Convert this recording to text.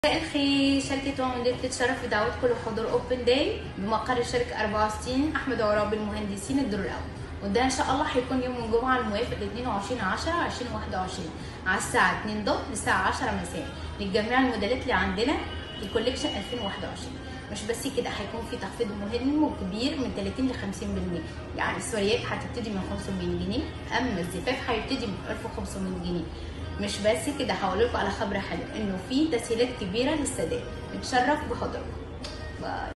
مساء الخير شركة ومدير بتتشرف بدعوتكم لحضور اوبن داي بمقر الشركة 64 احمد عراب المهندسين الدور الاول وده ان شاء الله هيكون يوم الجمعة الموافق ل 22 10 2021 على الساعة 2 ظهر للساعة 10 مساء لجميع الموديلات اللي عندنا الكوليكشن 2021 مش بس كده هيكون في تخفيض مهم وكبير من 30 ل 50% يعني السوريات هتبتدي من 500 جنيه اما الزفاف هيبتدي من 1500 جنيه مش بس كده هقول لكم على خبر حلو انه في تسهيلات كبيره للسداد نتشرف بحضوركم باي